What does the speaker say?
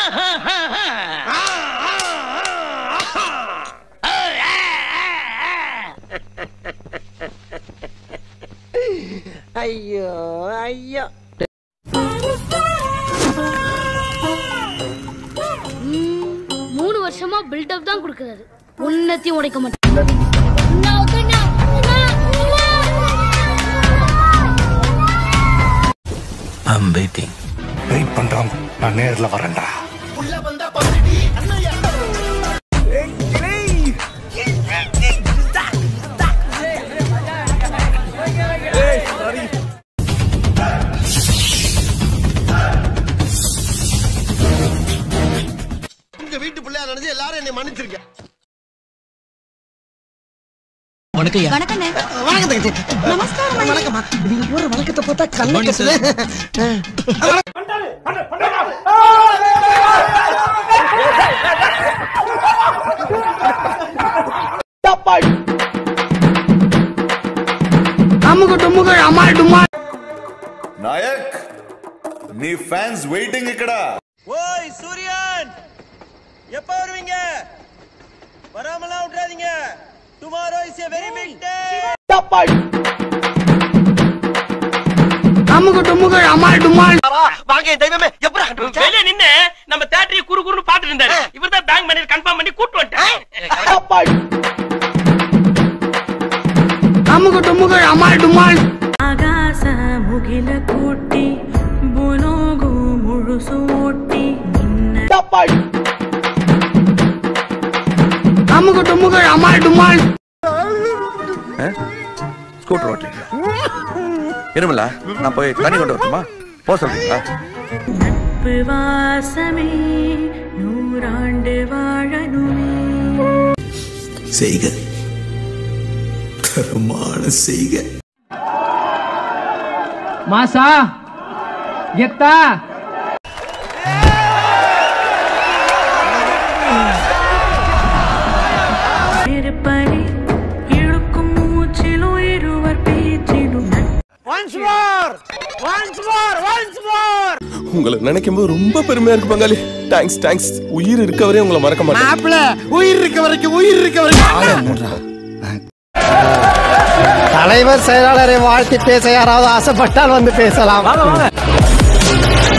ஐயோ ஐயோ மூணு வருஷமா பில்டப் தான் கொடுக்கறாரு உன்னத்தையும் உடைக்க மாட்டேன் ஐம் வெயிட்டிங் வெயிட் பண்றோம் நான் நேர்ல வரேன்டா உங்க வீட்டு பிள்ளையா நினைச்சு எல்லாரும் என்னை மன்னிச்சிருக்க வணக்கம்மா நீங்க போற வணக்கத்தை பார்த்தா கண்ணு கட்டுது. నాయక్ నీ ఫ్యాన్స్ వెయిటింగ్ ఇక్కడ ஓய் சூரியன் எப்ப வருவீங்க வராமலாம் விட்டுறாதீங்க tomorrow is a very big day வாங்க தெய்வமே எப்படா கண்டுபிடிச்ச வெளிய நின்னு நம்ம தேட்டரி குறு குறுன்னு பாத்துட்டு இருந்தாரு இவர்தான் பேங்க் மேனேஜர் கன்ஃபார்ம் பண்ணி கூட்டு வந்துட்டேன் ಆಗಾಸ ಮುಗಿಲ ಕೂಟಿ ಬುಲೋಗು ಮುಳುಸು ಒಟ್ಟಿ ನಿನ್ನ ஸ்கூட்டர் ஓட்டுறீங்களா இருமலா நான் போய் தண்ணி கொண்டு வரட்டுமா போக சொல்றீங்களா நட்பு வாசமே நூறாண்டு வாழணுமே செய்க தரமான செய்க மாசா கெத்தா நெருப்படி இழுக்கும் மூச்சிலும் இருவர் பேச்சிலும் உங்களை நினைக்கும் போது ரொம்ப பெருமையா இருக்கு பங்காளி தேங்க்ஸ் தேங்க்ஸ் உயிர் இருக்க வரையும் உங்களை மறக்க மாட்டேன் மாப்பிள உயிர் இருக்க வரைக்கும் உயிர் இருக்க வரைக்கும் தலைவர் செயலாளரை வாழ்த்தி பேச யாராவது ஆசைப்பட்டால் வந்து பேசலாம்